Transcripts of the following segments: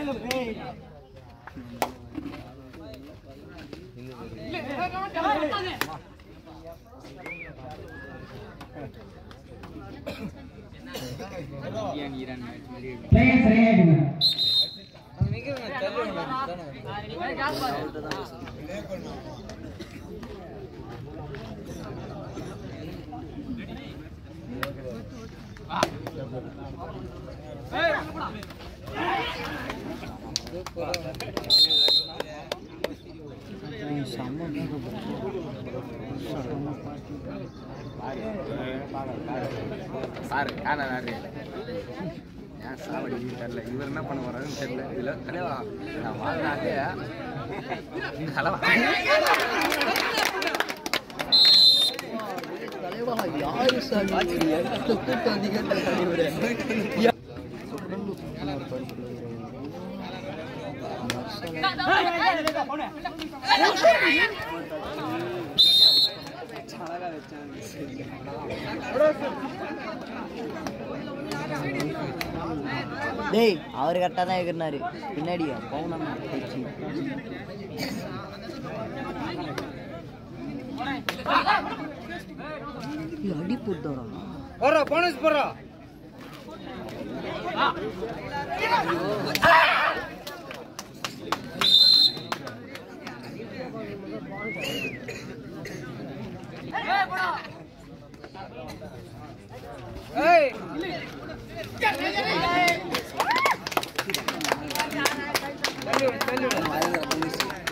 Player சரியாயிடுங்க sir காணாரு ஏன் சாவடி தெரியல இவர் என்ன பண்ண போறாருன்னு தெரியல இதுல தலைவா நான் வாழ்நாளே தலைவா டேய் அவர் கரெக்டாக தான் இருக்கிறாரு பின்னாடி பவுனம் பேச்சு அடி போட்டாரா போறா போனஸ் போறா ஏய் தள்ளி விடு, தள்ளி விடு.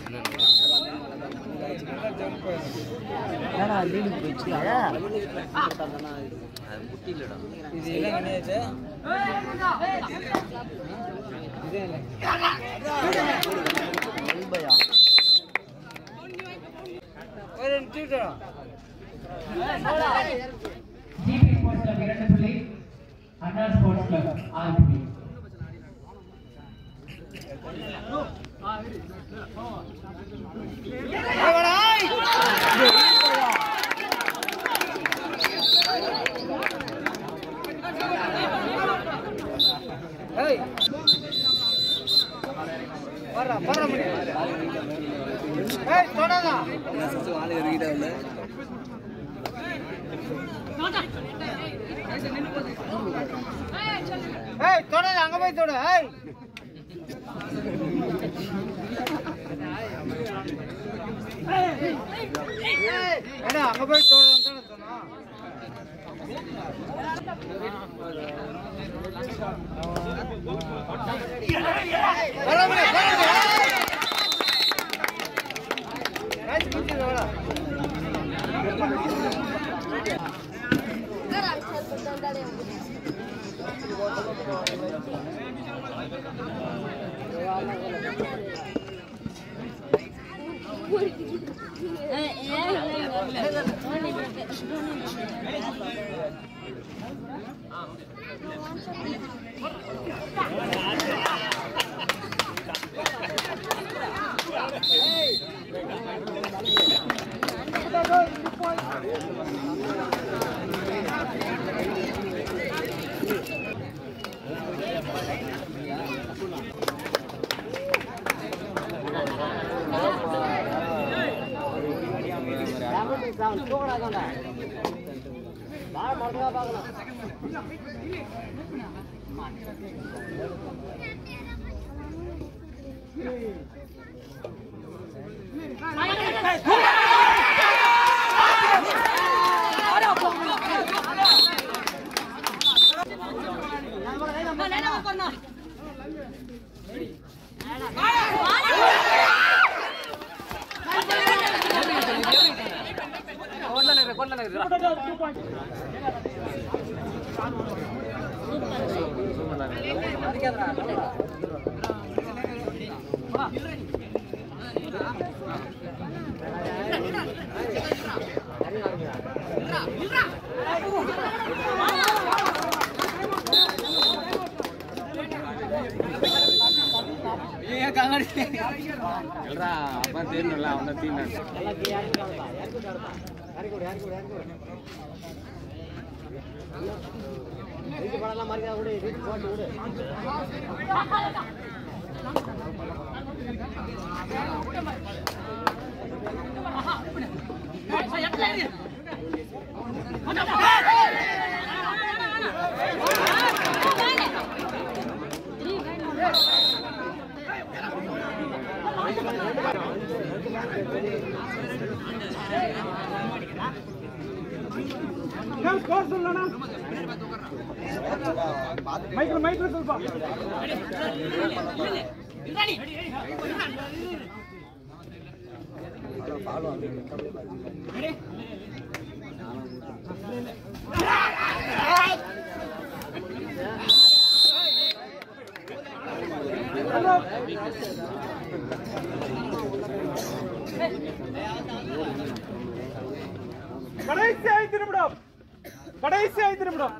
என்னடா லீடு போச்சு இது எல்லாம் கிடையாது ரூபாயா ஒரு நிமிஷம் ஜிபி ஸ்போர்ட்ஸ் கிளப் இரண்டு புள்ளி அண்ணா ஸ்போர்ட்ஸ் கிளப் ஆறு புள்ளி ஏய் வர்றா வர்றா மணி ஏய் தொடாதா ஏய் தொடாத அங்க போய் தொடு ஏய் ஏடா அங்க போய் தொடுன்னு தானே சொன்னா வர மணி வர மணி மேட்ச் முடிஞ்சது வாடா எல்ரா அப்பா தெரியணும்ல அவன் தான் தீன் கடைசி ஐந்து நிமிடம் கடைசி ஐந்து நிமிடம்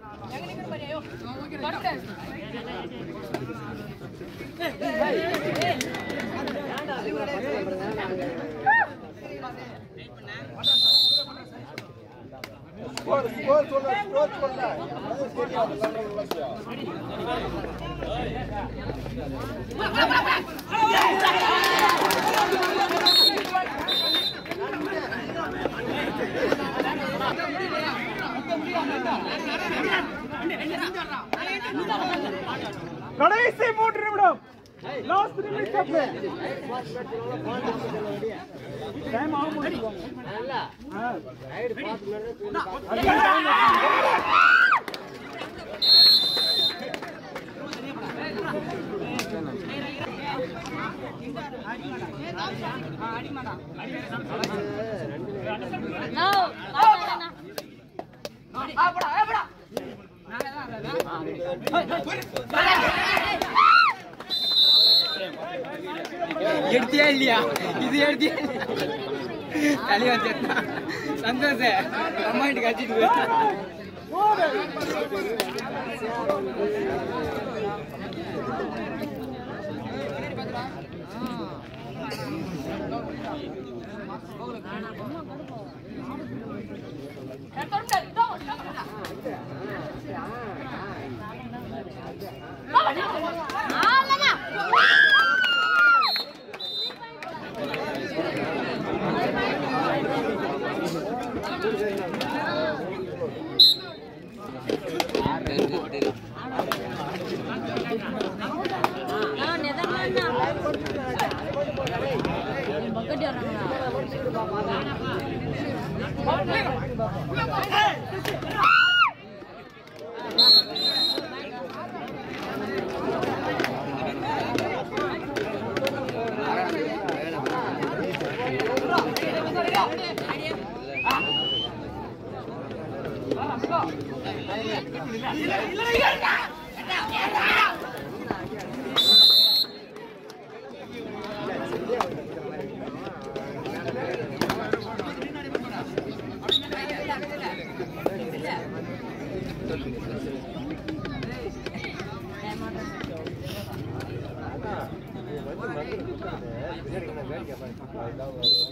கடைசி மூன்று நிமிடம் லாஸ்ட் நிமிஷம் ஆஃப் டைம் ஆகும் எடுத்தியா இல்லையா இது எடுத்தியா தலி வச்சா சந்தோஷ அம்மா வீட்டுக்கு அடிச்சிட்டு போயிட்டா வேடிக்கை